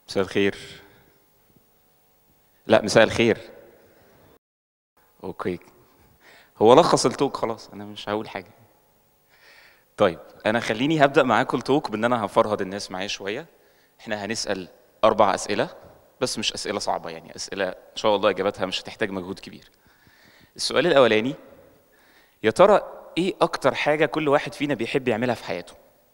مساء الخير لا مساء الخير اوكي هو لخص التوك خلاص انا مش هقول حاجه طيب انا خليني هبدا معاكم التوك بان انا هفرهد الناس معايا شويه احنا هنسال اربع اسئله بس مش اسئله صعبه يعني اسئله ان شاء الله اجابتها مش هتحتاج مجهود كبير السؤال الاولاني يا ترى ايه اكتر حاجه كل واحد فينا بيحب يعملها في حياته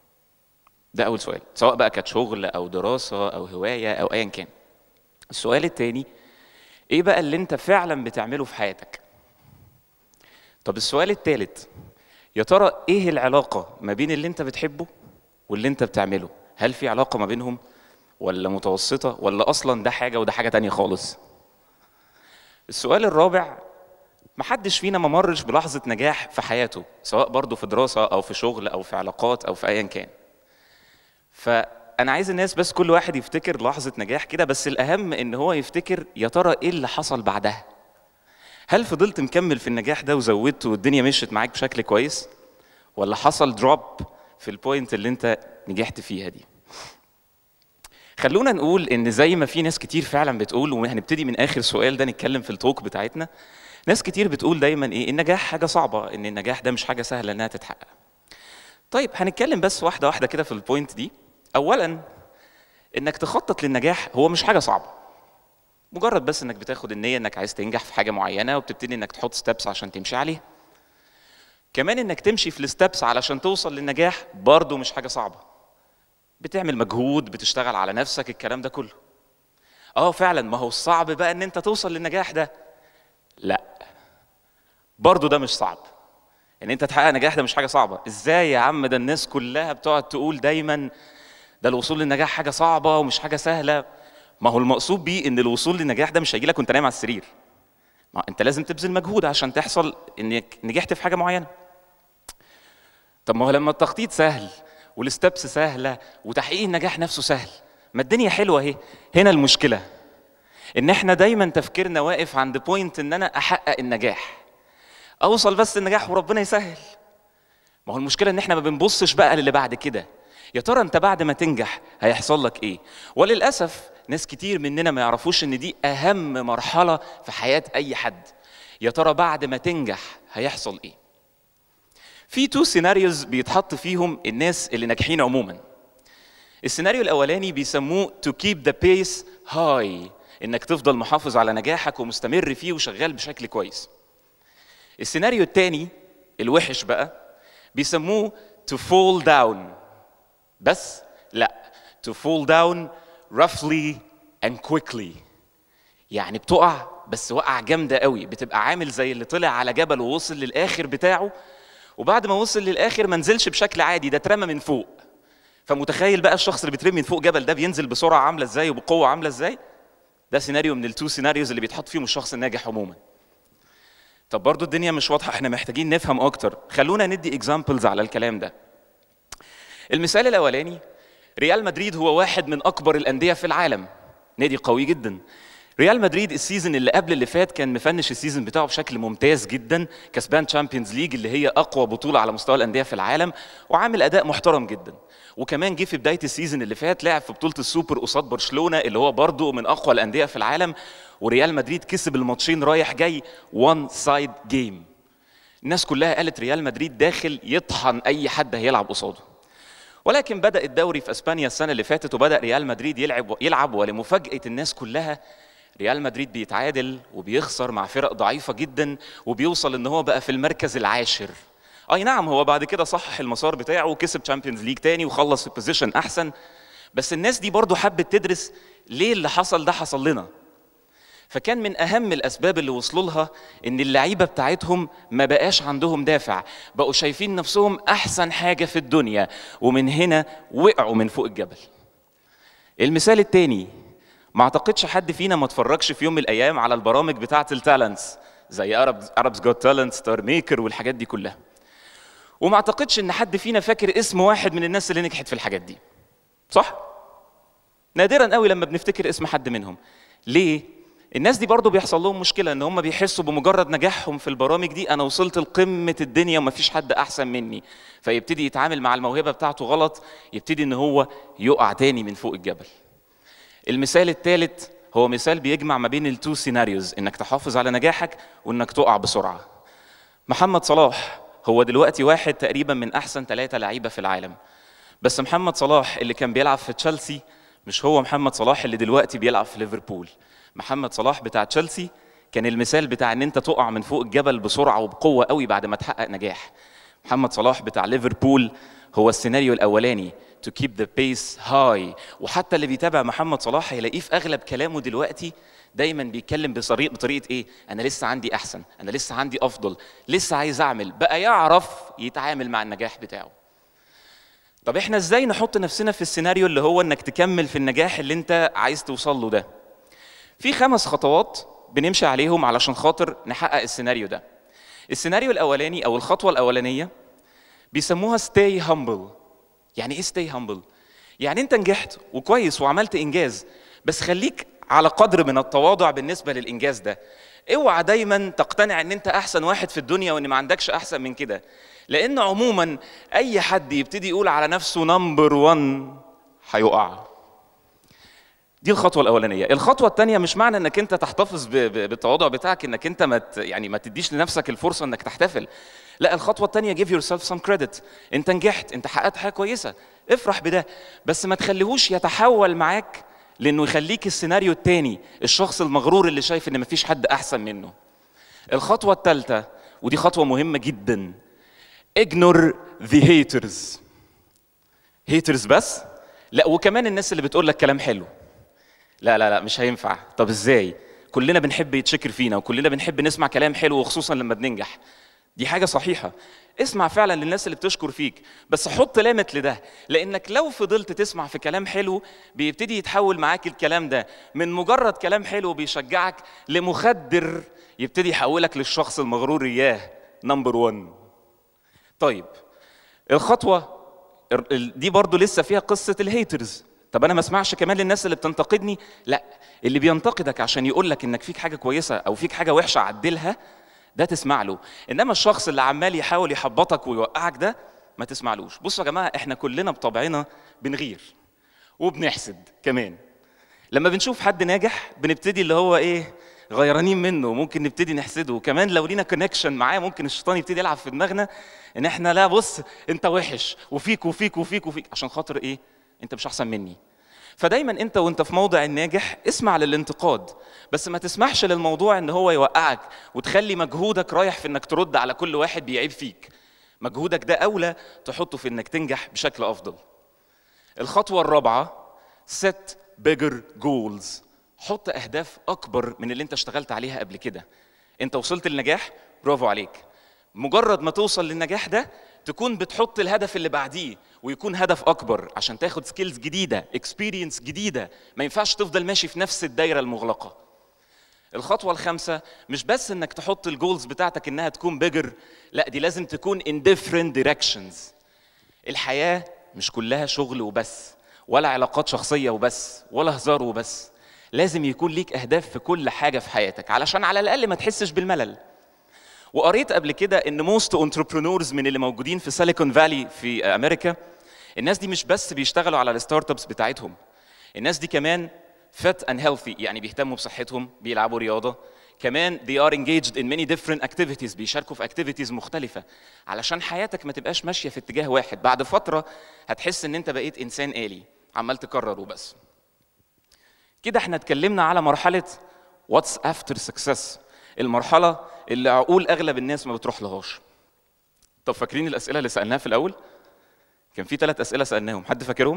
ده اول سؤال سواء بقى كانت شغل او دراسه او هوايه او ايا كان السؤال التاني ايه بقى اللي انت فعلا بتعمله في حياتك طب السؤال التالت يا ترى ايه العلاقه ما بين اللي انت بتحبه واللي انت بتعمله هل في علاقه ما بينهم ولا متوسطه ولا اصلا ده حاجه وده حاجه تانية خالص السؤال الرابع محدش فينا ما مرش بلحظه نجاح في حياته سواء برضه في دراسه او في شغل او في علاقات او في ايا كان فانا عايز الناس بس كل واحد يفتكر لحظه نجاح كده بس الاهم ان هو يفتكر يا ترى ايه اللي حصل بعدها هل فضلت مكمل في النجاح ده وزودت والدنيا مشيت معاك بشكل كويس ولا حصل دروب في البوينت اللي انت نجحت فيها دي خلونا نقول ان زي ما في ناس كتير فعلا بتقول وهنبتدي من اخر سؤال ده نتكلم في التوك بتاعتنا ناس كتير بتقول دايما ايه النجاح حاجه صعبه ان النجاح ده مش حاجه سهله انها تتحقق طيب هنتكلم بس واحده واحده كده في البوينت دي اولا انك تخطط للنجاح هو مش حاجه صعبه مجرد بس انك بتاخد النيه انك عايز تنجح في حاجه معينه وبتبتدي انك تحط ستابس عشان تمشي عليها كمان انك تمشي في الستابس علشان توصل للنجاح برضه مش حاجه صعبه بتعمل مجهود بتشتغل على نفسك الكلام ده كله اه فعلا ما هو الصعب بقى ان انت توصل للنجاح ده لا برضه ده مش صعب ان انت تحقق نجاح ده مش حاجه صعبه ازاي يا عم ده الناس كلها بتقعد تقول دايما ده الوصول للنجاح حاجه صعبه ومش حاجه سهله ما هو المقصود بيه ان الوصول للنجاح ده مش هيجي لك وانت نايم على السرير ما انت لازم تبذل مجهود عشان تحصل انك نجحت في حاجه معينه طب ما هو لما التخطيط سهل والستبس سهله وتحقيق النجاح نفسه سهل ما الدنيا حلوه اهي هنا المشكله ان احنا دايما تفكيرنا واقف عند بوينت ان انا احقق النجاح اوصل بس النجاح وربنا يسهل ما هو المشكله ان احنا ما بنبصش بقى للي بعد كده يا ترى انت بعد ما تنجح هيحصل لك ايه وللاسف ناس كتير مننا ما يعرفوش ان دي اهم مرحله في حياه اي حد يا ترى بعد ما تنجح هيحصل ايه في تو سيناريوز بيتحط فيهم الناس اللي ناجحين عموما السيناريو الاولاني بيسموه to keep the pace high انك تفضل محافظ على نجاحك ومستمر فيه وشغال بشكل كويس السيناريو الثاني الوحش بقى بيسموه to fall down بس لا to fall down roughly and quickly يعني بتقع بس وقع جامدة قوي بتبقى عامل زي اللي طلع على جبل ووصل للآخر بتاعه وبعد ما وصل للآخر ما نزلش بشكل عادي ده اترمى من فوق فمتخيل بقى الشخص اللي بيترمي من فوق جبل ده بينزل بسرعة عاملة ازاي وبقوة عاملة ازاي ده سيناريو من التو سيناريوز اللي بيتحط فيهم الشخص الناجح عموما طب برضو الدنيا مش واضحة احنا محتاجين نفهم أكتر خلونا ندي اكزامبلز على الكلام ده المثال الأولاني ريال مدريد هو واحد من أكبر الأندية في العالم نادي قوي جدا ريال مدريد السيزون اللي قبل اللي فات كان مفنش السيزون بتاعه بشكل ممتاز جدا كسبان تشامبيونز ليج اللي هي اقوى بطوله على مستوى الانديه في العالم وعامل اداء محترم جدا وكمان جه في بدايه السيزون اللي فات لعب في بطوله السوبر قصاد برشلونه اللي هو برضه من اقوى الانديه في العالم وريال مدريد كسب الماتشين رايح جاي وان سايد جيم الناس كلها قالت ريال مدريد داخل يطحن اي حد هيلعب قصاده ولكن بدا الدوري في اسبانيا السنه اللي فاتت وبدا ريال مدريد يلعب يلعب ولمفاجاه الناس كلها ريال مدريد بيتعادل وبيخسر مع فرق ضعيفه جدا وبيوصل ان هو بقى في المركز العاشر اي نعم هو بعد كده صحح المسار بتاعه وكسب تشامبيونز ليج تاني وخلص في بوزيشن احسن بس الناس دي برضو حبت تدرس ليه اللي حصل ده حصل لنا فكان من اهم الاسباب اللي وصلوا لها ان اللعيبه بتاعتهم ما بقاش عندهم دافع بقوا شايفين نفسهم احسن حاجه في الدنيا ومن هنا وقعوا من فوق الجبل المثال التاني ما اعتقدش حد فينا ما اتفرجش في يوم من الايام على البرامج بتاعه التالنتس زي اربز جوت تالنت ستار ميكر والحاجات دي كلها وما اعتقدش ان حد فينا فاكر اسم واحد من الناس اللي نجحت في الحاجات دي صح نادرا قوي لما بنفتكر اسم حد منهم ليه الناس دي برضو بيحصل لهم مشكله ان هم بيحسوا بمجرد نجاحهم في البرامج دي انا وصلت لقمه الدنيا ومفيش حد احسن مني فيبتدي يتعامل مع الموهبه بتاعته غلط يبتدي ان هو يقع تاني من فوق الجبل المثال الثالث هو مثال بيجمع ما بين التو سيناريوز انك تحافظ على نجاحك وانك تقع بسرعه محمد صلاح هو دلوقتي واحد تقريبا من احسن ثلاثه لعيبه في العالم بس محمد صلاح اللي كان بيلعب في تشيلسي مش هو محمد صلاح اللي دلوقتي بيلعب في ليفربول محمد صلاح بتاع تشيلسي كان المثال بتاع ان انت تقع من فوق الجبل بسرعه وبقوه قوي بعد ما تحقق نجاح محمد صلاح بتاع ليفربول هو السيناريو الاولاني to keep the pace high وحتى اللي بيتابع محمد صلاح هيلاقيه في اغلب كلامه دلوقتي دايما بيتكلم بطريقه بطريقه ايه انا لسه عندي احسن انا لسه عندي افضل لسه عايز اعمل بقى يعرف يتعامل مع النجاح بتاعه طب احنا ازاي نحط نفسنا في السيناريو اللي هو انك تكمل في النجاح اللي انت عايز توصل له ده في خمس خطوات بنمشي عليهم علشان خاطر نحقق السيناريو ده السيناريو الاولاني او الخطوه الاولانيه بيسموها stay humble يعني ايه stay humble يعني انت نجحت وكويس وعملت انجاز بس خليك على قدر من التواضع بالنسبه للانجاز ده اوعى دايما تقتنع ان انت احسن واحد في الدنيا وان ما عندكش احسن من كده لان عموما اي حد يبتدي يقول على نفسه نمبر 1 هيقع دي الخطوة الأولانية، الخطوة الثانية مش معنى إنك أنت تحتفظ ب- ب- بالتواضع بتاعك إنك أنت ما ت- يعني ما تديش لنفسك الفرصة إنك تحتفل. لا الخطوة الثانية give yourself some credit، أنت نجحت، أنت حققت حاجة كويسة، افرح بده، بس ما تخليهوش يتحول معاك لأنه يخليك السيناريو الثاني، الشخص المغرور اللي شايف إن مفيش حد أحسن منه. الخطوة الثالثة ودي خطوة مهمة جدا ignore the haters. haters بس؟ لا وكمان الناس اللي بتقول لك كلام حلو. لا لا لا مش هينفع طب ازاي كلنا بنحب يتشكر فينا وكلنا بنحب نسمع كلام حلو وخصوصا لما بننجح دي حاجة صحيحة اسمع فعلا للناس اللي بتشكر فيك بس حط لامت لده لانك لو فضلت تسمع في كلام حلو بيبتدي يتحول معاك الكلام ده من مجرد كلام حلو بيشجعك لمخدر يبتدي يحولك للشخص المغرور اياه نمبر 1 طيب الخطوة ال- ال- دي برضو لسه فيها قصة الهيترز طب انا ما اسمعش كمان للناس اللي بتنتقدني لا اللي بينتقدك عشان يقول لك انك فيك حاجة كويسة او فيك حاجة وحشة عدلها ده تسمع له انما الشخص اللي عمال يحاول يحبطك ويوقعك ده ما تسمعلوش بصوا يا جماعة احنا كلنا بطبعنا بنغير وبنحسد كمان لما بنشوف حد ناجح بنبتدي اللي هو ايه غيرانين منه ممكن نبتدي نحسده وكمان لو لينا كونكشن معاه ممكن الشيطان يبتدي يلعب في دماغنا ان احنا لا بص انت وحش وفيك وفيك وفيك وفيك عشان خاطر ايه انت مش احسن مني فدايما انت وانت في موضع الناجح اسمع للانتقاد بس ما تسمحش للموضوع ان هو يوقعك وتخلي مجهودك رايح في انك ترد على كل واحد بيعيب فيك مجهودك ده اولى تحطه في انك تنجح بشكل افضل الخطوة الرابعة set bigger goals حط أهداف أكبر من اللي أنت اشتغلت عليها قبل كده أنت وصلت للنجاح برافو عليك مجرد ما توصل للنجاح ده تكون بتحط الهدف اللي بعديه ويكون هدف أكبر عشان تاخد سكيلز جديدة experience جديدة ما ينفعش تفضل ماشي في نفس الدايرة المغلقة الخطوة الخامسة مش بس انك تحط الجولز بتاعتك انها تكون بيجر لا دي لازم تكون in different directions الحياة مش كلها شغل وبس ولا علاقات شخصية وبس ولا هزار وبس لازم يكون ليك أهداف في كل حاجة في حياتك علشان على الأقل ما تحسش بالملل وقريت قبل كده ان موست انتربرونورز من اللي موجودين في سيليكون فالي في امريكا الناس دي مش بس بيشتغلوا على الستارت ابس بتاعتهم الناس دي كمان fit and healthy يعني بيهتموا بصحتهم بيلعبوا رياضه كمان they are engaged in many different activities بيشاركوا في activities مختلفه علشان حياتك ما تبقاش ماشيه في اتجاه واحد بعد فتره هتحس ان انت بقيت انسان آلي عمال تكرر وبس كده احنا اتكلمنا على مرحله what's after success المرحله اللي عقول اغلب الناس ما بتروح لهاش طب فاكرين الاسئله اللي سالناها في الاول كان في ثلاث اسئله سالناهم حد فاكرهم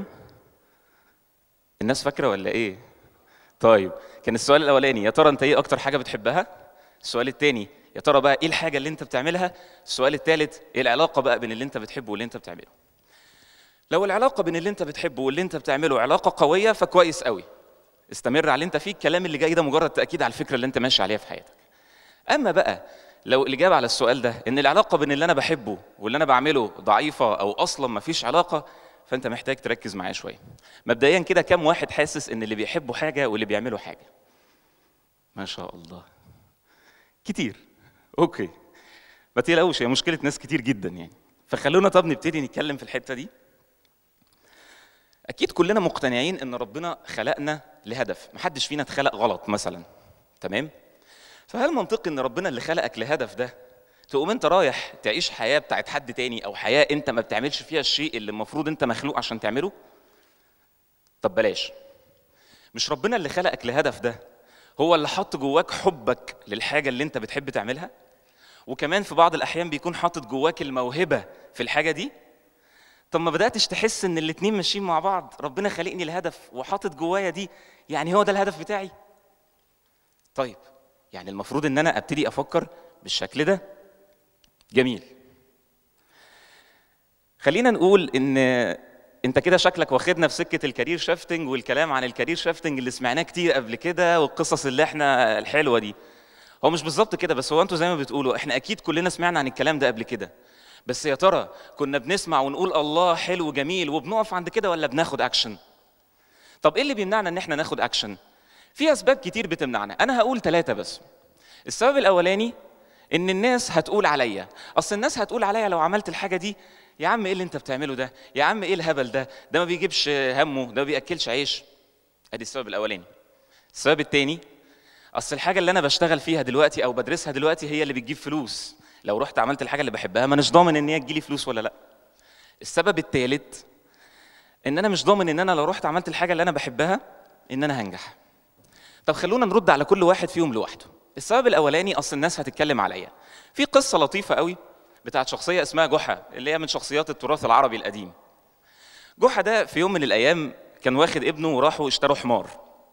الناس فاكره ولا ايه طيب كان السؤال الاولاني يا ترى انت ايه اكتر حاجه بتحبها السؤال الثاني يا ترى بقى ايه الحاجه اللي انت بتعملها السؤال الثالث ايه العلاقه بقى بين اللي انت بتحبه واللي انت بتعمله لو العلاقه بين اللي انت بتحبه واللي انت بتعمله علاقه قويه فكويس قوي استمر على اللي انت فيه الكلام اللي جاي ده مجرد تاكيد على الفكره اللي انت ماشي عليها في حياتك اما بقى لو الاجابه على السؤال ده ان العلاقه بين اللي انا بحبه واللي انا بعمله ضعيفه او اصلا ما فيش علاقه فانت محتاج تركز معايا شويه مبدئيا كده كم واحد حاسس ان اللي بيحبوا حاجه واللي بيعملوا حاجه ما شاء الله كتير اوكي ما تقلقوش هي مشكله ناس كتير جدا يعني فخلونا طب نبتدي نتكلم في الحته دي اكيد كلنا مقتنعين ان ربنا خلقنا لهدف محدش فينا اتخلق غلط مثلا تمام فهل منطقي ان ربنا اللي خلقك لهدف ده تقوم انت رايح تعيش حياه بتاعت حد تاني او حياه انت ما بتعملش فيها الشيء اللي المفروض انت مخلوق عشان تعمله طب بلاش مش ربنا اللي خلقك لهدف ده هو اللي حط جواك حبك للحاجه اللي انت بتحب تعملها وكمان في بعض الاحيان بيكون حاطط جواك الموهبه في الحاجه دي طب ما بداتش تحس ان الاتنين ماشيين مع بعض ربنا خلقني الهدف وحاطط جوايا دي يعني هو ده الهدف بتاعي طيب يعني المفروض ان انا ابتدي افكر بالشكل ده جميل خلينا نقول ان انت كده شكلك واخدنا في سكه الكارير شافتنج والكلام عن الكارير شافتنج اللي سمعناه كتير قبل كده والقصص اللي احنا الحلوه دي هو مش بالظبط كده بس هو انتوا زي ما بتقولوا احنا اكيد كلنا سمعنا عن الكلام ده قبل كده بس يا ترى كنا بنسمع ونقول الله حلو جميل وبنقف عند كده ولا بناخد اكشن طب ايه اللي بيمنعنا ان احنا ناخد اكشن في اسباب كتير بتمنعنا انا هقول ثلاثه بس السبب الاولاني ان الناس هتقول عليا اصل الناس هتقول عليا لو عملت الحاجه دي يا عم ايه اللي انت بتعمله ده يا عم ايه الهبل ده ده ما بيجيبش همه ده ما بياكلش عيش ادي السبب الاولاني السبب الثاني اصل الحاجه اللي انا بشتغل فيها دلوقتي او بدرسها دلوقتي هي اللي بتجيب فلوس لو رحت عملت الحاجه اللي بحبها ما اناش ضامن ان هي تجيلي فلوس ولا لا السبب الثالث ان انا مش ضامن ان انا لو رحت عملت الحاجه اللي انا بحبها ان انا هنجح طب خلونا نرد على كل واحد فيهم لوحده السبب الاولاني اصل الناس هتتكلم عليا في قصه لطيفه قوي بتاعت شخصيه اسمها جحا اللي هي من شخصيات التراث العربي القديم جحا ده في يوم من الايام كان واخد ابنه وراحوا اشتروا حمار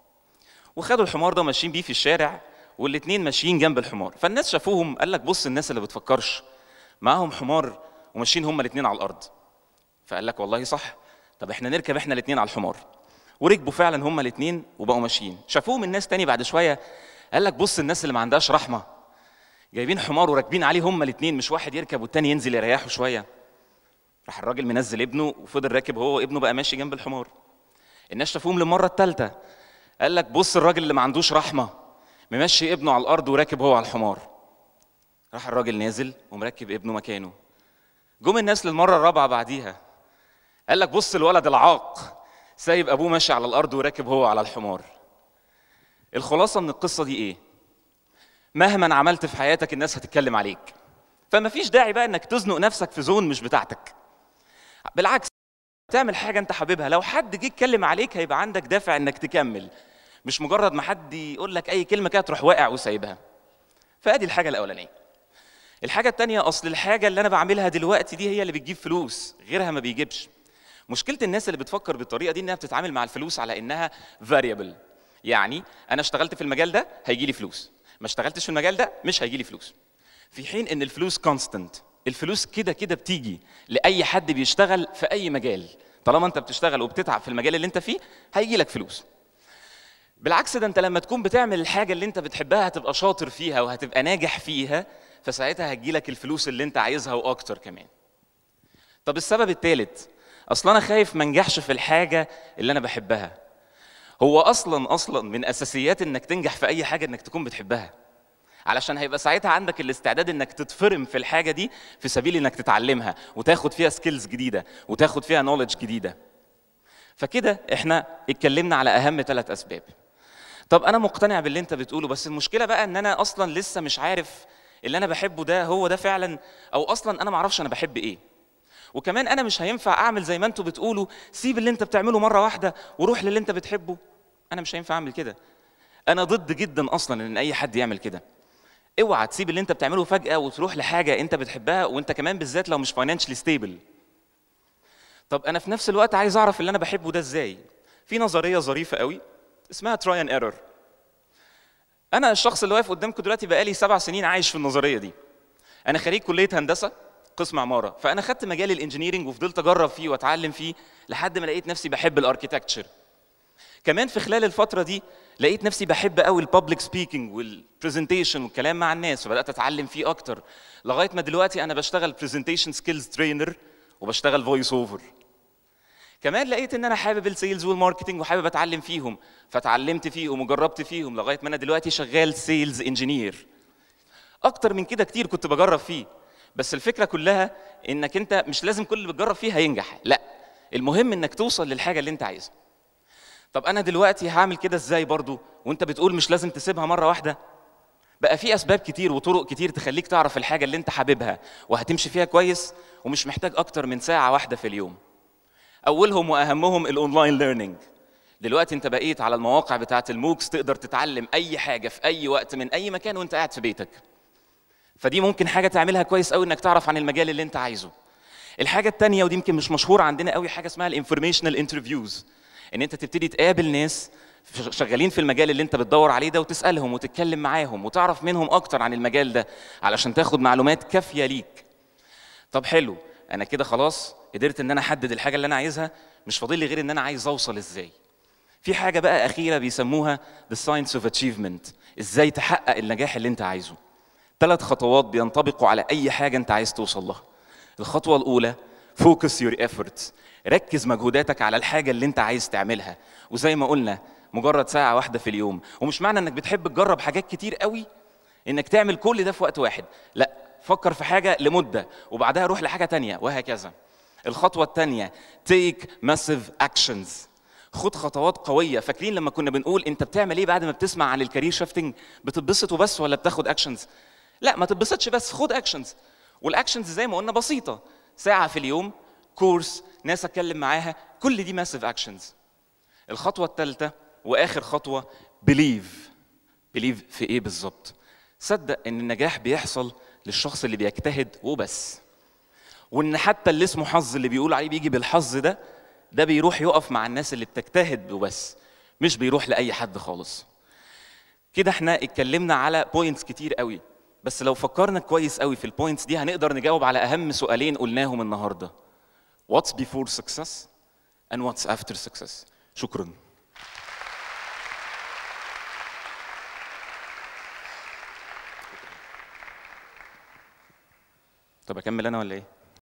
وخدوا الحمار ده ماشيين بيه في الشارع والاتنين ماشيين جنب الحمار فالناس شافوهم قال لك بص الناس اللي بتفكرش معاهم حمار وماشيين هما الاتنين على الارض فقال لك والله صح طب احنا نركب احنا الاتنين على الحمار وركبوا فعلا هما الاتنين وبقوا ماشيين شافوهم الناس تاني بعد شويه قال لك بص الناس اللي ما عندهاش رحمه جايبين حمار وراكبين عليه هما الاتنين مش واحد يركب والتاني ينزل يريحه شويه راح الراجل منزل ابنه وفضل راكب هو وابنه بقى ماشي جنب الحمار الناس شافوهم للمره الثالثه قال لك بص الراجل اللي ما عندوش رحمه ممشي ابنه على الارض وراكب هو على الحمار راح الراجل نازل ومركب ابنه مكانه جم الناس للمره الرابعه بعديها قال لك بص الولد العاق سايب ابوه ماشي على الارض وراكب هو على الحمار الخلاصه من القصه دي ايه مهما عملت في حياتك الناس هتتكلم عليك فما فيش داعي بقى انك تزنق نفسك في زون مش بتاعتك بالعكس تعمل حاجه انت حاببها لو حد جه يتكلم عليك هيبقى عندك دافع انك تكمل مش مجرد ما حد يقول لك اي كلمه كده تروح واقع وسايبها فادي الحاجه الاولانيه الحاجه الثانيه اصل الحاجه اللي انا بعملها دلوقتي دي هي اللي بتجيب فلوس غيرها ما بيجيبش مشكله الناس اللي بتفكر بالطريقه دي انها بتتعامل مع الفلوس على انها فاريبل يعني انا اشتغلت في المجال ده هيجي لي فلوس ما اشتغلتش في المجال ده مش هيجي لي فلوس في حين ان الفلوس كونستنت الفلوس كده كده بتيجي لاي حد بيشتغل في اي مجال طالما انت بتشتغل وبتتعب في المجال اللي انت فيه هيجي لك فلوس بالعكس ده انت لما تكون بتعمل الحاجه اللي انت بتحبها هتبقى شاطر فيها وهتبقى ناجح فيها فساعتها هتجي لك الفلوس اللي انت عايزها واكتر كمان طب السبب الثالث اصلا انا خايف ما انجحش في الحاجه اللي انا بحبها هو اصلا اصلا من اساسيات انك تنجح في اي حاجه انك تكون بتحبها علشان هيبقى ساعتها عندك الاستعداد انك تتفرم في الحاجه دي في سبيل انك تتعلمها وتاخد فيها سكيلز جديده وتاخد فيها نولج جديده فكده احنا اتكلمنا على اهم ثلاث اسباب طب انا مقتنع باللي انت بتقوله بس المشكله بقى ان انا اصلا لسه مش عارف اللي انا بحبه ده هو ده فعلا او اصلا انا ما اعرفش انا بحب ايه وكمان انا مش هينفع اعمل زي ما انتوا بتقولوا سيب اللي انت بتعمله مره واحده وروح للي انت بتحبه انا مش هينفع اعمل كده انا ضد جدا اصلا ان اي حد يعمل كده اوعى تسيب اللي انت بتعمله فجاه وتروح لحاجه انت بتحبها وانت كمان بالذات لو مش فاينانشلي ستيبل طب انا في نفس الوقت عايز اعرف اللي انا بحبه ده ازاي في نظريه ظريفه قوي اسمها تراي ان ايرور انا الشخص اللي واقف قدامكم دلوقتي بقالي سبع سنين عايش في النظريه دي انا خريج كليه هندسه قسم عماره فانا خدت مجال الانجينيرنج وفضلت اجرب فيه واتعلم فيه لحد ما لقيت نفسي بحب الاركيتكتشر كمان في خلال الفتره دي لقيت نفسي بحب قوي البابليك سبيكينج والبرزنتيشن والكلام مع الناس فبدات اتعلم فيه اكتر لغايه ما دلوقتي انا بشتغل برزنتيشن سكيلز ترينر وبشتغل فويس اوفر كمان لقيت ان انا حابب السيلز والماركتنج وحابب اتعلم فيهم فتعلمت فيهم وجربت فيهم لغايه ما انا دلوقتي شغال سيلز انجينير اكتر من كده كتير كنت بجرب فيه بس الفكره كلها انك انت مش لازم كل اللي بتجرب فيه هينجح لا المهم انك توصل للحاجه اللي انت عايزها طب انا دلوقتي هعمل كده ازاي برضو وانت بتقول مش لازم تسيبها مره واحده بقى في اسباب كتير وطرق كتير تخليك تعرف الحاجه اللي انت حاببها وهتمشي فيها كويس ومش محتاج اكتر من ساعه واحده في اليوم اولهم واهمهم الاونلاين ليرنينج دلوقتي انت بقيت على المواقع بتاعه الموكس تقدر تتعلم اي حاجه في اي وقت من اي مكان وانت قاعد في بيتك فدي ممكن حاجه تعملها كويس قوي انك تعرف عن المجال اللي انت عايزه الحاجه الثانيه ودي يمكن مش مشهوره عندنا قوي حاجه اسمها الانفورميشنال انترفيوز ان انت تبتدي تقابل ناس شغالين في المجال اللي انت بتدور عليه ده وتسالهم وتتكلم معاهم وتعرف منهم اكتر عن المجال ده علشان تاخد معلومات كافيه ليك طب حلو انا كده خلاص قدرت ان انا احدد الحاجه اللي انا عايزها مش فاضل لي غير ان انا عايز اوصل ازاي في حاجه بقى اخيره بيسموها the science of achievement ازاي تحقق النجاح اللي انت عايزه ثلاث خطوات بينطبقوا على اي حاجه انت عايز توصل لها الخطوه الاولى focus your efforts ركز مجهوداتك على الحاجه اللي انت عايز تعملها وزي ما قلنا مجرد ساعه واحده في اليوم ومش معنى انك بتحب تجرب حاجات كتير قوي انك تعمل كل ده في وقت واحد لا فكر في حاجه لمده وبعدها روح لحاجه تانية وهكذا الخطوه الثانيه take massive actions خد خطوات قويه فاكرين لما كنا بنقول انت بتعمل ايه بعد ما بتسمع عن الكارير شيفتنج بتتبسط وبس ولا بتاخد اكشنز لا ما تتبسطش بس خد اكشنز والاكشنز زي ما قلنا بسيطه ساعه في اليوم كورس ناس اتكلم معاها كل دي ماسيف اكشنز الخطوه الثالثه واخر خطوه بليف بليف في ايه بالظبط صدق ان النجاح بيحصل للشخص اللي بيجتهد وبس وان حتى اللي اسمه حظ اللي بيقول عليه بيجي بالحظ ده ده بيروح يقف مع الناس اللي بتجتهد وبس مش بيروح لاي حد خالص كده احنا اتكلمنا على بوينتس كتير قوي بس لو فكرنا كويس قوي في البوينتس دي هنقدر نجاوب على اهم سؤالين قلناهم النهارده what's before success and what's after success شكرا طب اكمل انا ولا ايه